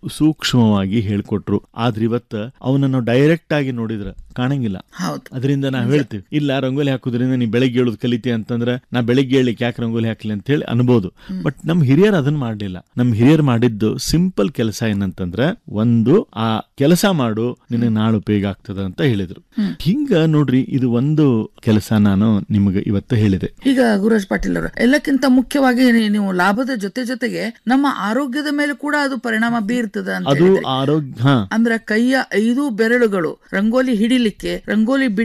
ಸೂಕ್ಷ್ಮವಾಗಿ ಹೇಳ್ಕೊಟ್ರು ಆದ್ರೆ ಇವತ್ತ ಅವನನ್ನು ಡೈರೆಕ್ಟ್ ಆಗಿ ನೋಡಿದ್ರ ಕಾಣಂಗಿಲ್ಲ ಹೌದು ಅದರಿಂದ ನಾವ್ ಹೇಳ್ತೀವಿ ಇಲ್ಲ ರಂಗೋಲಿ ಹಾಕುದ್ರಿಂದ ನೀ ಬೆಳಿಗ್ಗೆ ಹೇಳೋದು ಕಲಿತಿ ಅಂತಂದ್ರೆ ನಾ ಬೆಳಿಗ್ಗೆ ಹೇಳಲಿಕ್ಕೆ ಯಾಕೆ ರಂಗೋಲಿ ಹಾಕ್ಲಿ ಅಂತ ಹೇಳಿ ಅನ್ಬೋದು ಬಟ್ ನಮ್ ಹಿರಿಯರು ಅದನ್ನ ಮಾಡ್ಲಿಲ್ಲ ನಮ್ ಹಿರಿಯರು ಮಾಡಿದ್ದು ಸಿಂಪಲ್ ಕೆಲಸ ಏನಂತಂದ್ರೆ ಒಂದು ಆ ಕೆಲಸ ಮಾಡು ನಿನಗೆ ನಾಳೆ ಉಪಯೋಗ ಆಗ್ತದ ಅಂತ ಹೇಳಿದ್ರು ಹಿಂಗ ನೋಡ್ರಿ ಇದು ಒಂದು ಕೆಲಸ ನಾನು ನಿಮಗೆ ಇವತ್ತು ಹೇಳಿದೆ ಈಗ ಗುರುರಾಜ್ ಪಾಟೀಲ್ ಅವರು ಎಲ್ಲಕ್ಕಿಂತ ಮುಖ್ಯವಾಗಿ ನೀ- ನೀವು ಲಾಭದ ಜೊತೆ ಜೊತೆಗೆ ನಮ್ಮ ಆರೋಗ್ಯದ ಮೇಲೆ ಕೂಡ ಅದು ಪರಿಣಾಮ ಬೀರ್ತದ ಅಂತ ಅದು ಹೇಳಿದ್ರಿ. ಆರೋಗ್ಯ ಹಾ ಅಂದ್ರೆ ಕೈಯ ಐದು ಬೆರಳುಗಳು ರಂಗೋಲಿ ಹಿಡಿಲಿಕ್ಕೆ ರಂಗೋಲಿ